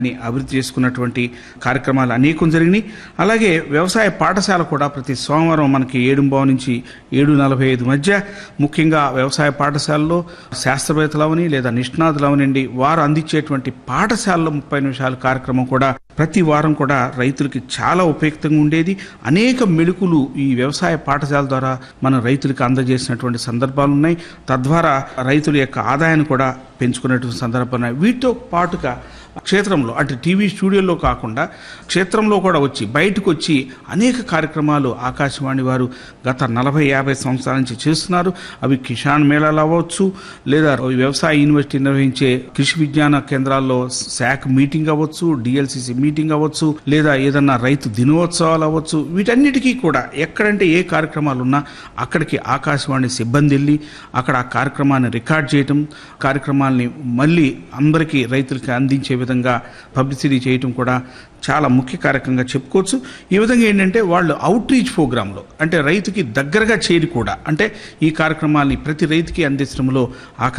ని అభివృద్ధి చేసుకున్నటువంటి కార్యక్రమాలు అనేకం జరిగినాయి అలాగే వ్యవసాయ పాఠశాల కూడా ప్రతి సోమవారం మనకి ఏడుంబావు నుంచి ఏడు నలభై ఐదు మధ్య ముఖ్యంగా వ్యవసాయ పాఠశాలలో శాస్త్రవేత్తలవని లేదా నిష్ణాతులవనండి వారు అందించేటువంటి పాఠశాలలో ముప్పై నిమిషాల కార్యక్రమం కూడా ప్రతి వారం కూడా రైతులకి చాలా ఉపయుక్తంగా ఉండేది అనేక మెళుకులు ఈ వ్యవసాయ పాఠశాల ద్వారా మన రైతులకు అందజేసినటువంటి సందర్భాలు ఉన్నాయి తద్వారా రైతుల యొక్క ఆదాయాన్ని కూడా పెంచుకునేటువంటి సందర్భాలు ఉన్నాయి వీటితో పాటుగా క్షేత్రంలో అంటే టీవీ స్టూడియోలో కాకుండా క్షేత్రంలో కూడా వచ్చి బయటకు వచ్చి అనేక కార్యక్రమాలు ఆకాశవాణి వారు గత నలభై యాభై సంవత్సరాల నుంచి చేస్తున్నారు అవి కిసాన్ మేళాలు అవ్వచ్చు లేదా వ్యవసాయ యూనివర్సిటీ నిర్వహించే కృషి విజ్ఞాన కేంద్రాల్లో శాఖ మీటింగ్ అవ్వచ్చు డిఎల్సిసి మీటింగ్ అవ్వచ్చు లేదా ఏదన్నా రైతు దినోత్సవాలు అవ్వచ్చు వీటన్నిటికీ కూడా ఎక్కడంటే ఏ కార్యక్రమాలు ఉన్నా అక్కడికి ఆకాశవాణి సిబ్బంది వెళ్ళి అక్కడ ఆ కార్యక్రమాన్ని రికార్డ్ చేయటం కార్యక్రమాల్ని మళ్ళీ అందరికీ రైతులకి అందించే విధంగా పబ్లిసిటీ చేయటం కూడా చాలా ముఖ్య కార్యక్రమంగా చెప్పుకోవచ్చు ఈ విధంగా ఏంటంటే వాళ్ళు అవుట్ రీచ్ ప్రోగ్రాంలో అంటే రైతుకి దగ్గరగా చేరి కూడా అంటే ఈ కార్యక్రమాల్ని ప్రతి రైతుకి అందించడంలో ఆకాశ